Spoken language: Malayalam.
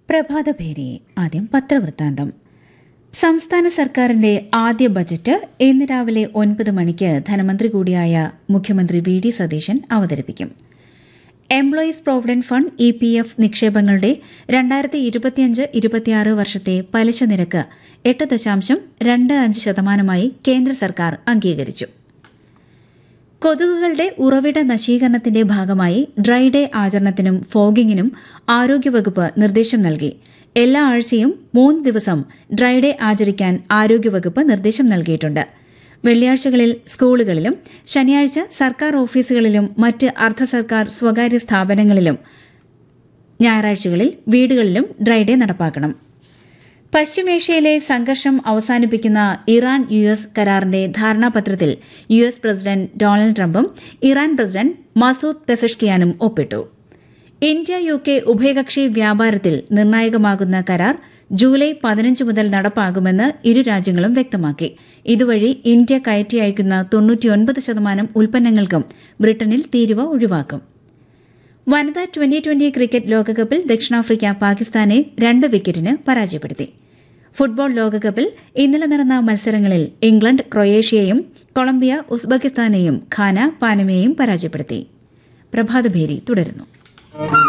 പ്രഭാതഭേരി ആദ്യം പത്രവൃത്താന്തം സംസ്ഥാന സർക്കാരിന്റെ ആദ്യ ബജറ്റ് ഇന്ന് രാവിലെ ഒൻപത് മണിക്ക് ധനമന്ത്രി കൂടിയായ മുഖ്യമന്ത്രി വി ഡി സതീശൻ അവതരിപ്പിക്കും employees provident fund E P F നിക്ഷേപങ്ങളുടെ രണ്ടായിരത്തി ഇരുപത്തിയഞ്ച് ഇരുപത്തിയാറ് വർഷത്തെ പലിശ നിരക്ക് എട്ട് ദശാംശം രണ്ട് അഞ്ച് ശതമാനമായി കേന്ദ്ര സർക്കാർ അംഗീകരിച്ചു കൊതുകുകളുടെ ഉറവിട നശീകരണത്തിന്റെ ഭാഗമായി ഡ്രൈ ഡേ ആചരണത്തിനും ഫോഗിങ്ങിനും ആരോഗ്യവകുപ്പ് നിർദ്ദേശം നൽകി എല്ലാ ആഴ്ചയും മൂന്ന് ദിവസം ഡ്രൈ ഡേ ആചരിക്കാൻ ആരോഗ്യവകുപ്പ് നിർദ്ദേശം നൽകിയിട്ടുണ്ട് വെള്ളിയാഴ്ചകളിൽ സ്കൂളുകളിലും ശനിയാഴ്ച സർക്കാർ ഓഫീസുകളിലും മറ്റ് അർദ്ധ സർക്കാർ സ്വകാര്യ സ്ഥാപനങ്ങളിലും ഞായറാഴ്ചകളിൽ വീടുകളിലും ഡ്രൈ ഡേ നടപ്പാക്കണം പശ്ചിമേഷ്യയിലെ സംഘർഷം അവസാനിപ്പിക്കുന്ന ഇറാൻ യു എസ് കരാറിന്റെ ധാരണാപത്രത്തിൽ യു എസ് പ്രസിഡന്റ് ഡൊണാൾഡ് ട്രംപും ഇറാൻ പ്രസിഡന്റ് മസൂദ് പെസഷ്കിയാനും ഒപ്പിട്ടു ഇന്ത്യ യു കെ ഉഭയകക്ഷി വ്യാപാരത്തിൽ നിർണായകമാകുന്ന കരാർ ജൂലൈ പതിനഞ്ച് മുതൽ നടപ്പാകുമെന്ന് ഇരു രാജ്യങ്ങളും വ്യക്തമാക്കി ഇതുവഴി ഇന്ത്യ കയറ്റി അയക്കുന്ന തൊണ്ണൂറ്റിയൊൻപത് ശതമാനം ഉൽപ്പന്നങ്ങൾക്കും ബ്രിട്ടനിൽ തീരുവ ഒഴിവാക്കും വനിതാ ട്വന്റി ട്വന്റി ക്രിക്കറ്റ് ലോകകപ്പിൽ ദക്ഷിണാഫ്രിക്ക പാകിസ്ഥാനെ രണ്ട് വിക്കറ്റിന് പരാജയപ്പെടുത്തി ഫുട്ബോൾ ലോകകപ്പിൽ ഇന്നലെ നടന്ന മത്സരങ്ങളിൽ ഇംഗ്ലണ്ട് ക്രൊയേഷ്യയെയും കൊളംബിയ ഉസ്ബെക്കിസ്ഥാനെയും ഖാന പാനമയെയും പരാജയപ്പെടുത്തി പ്രഭാതഭേരി തുടരുന്നു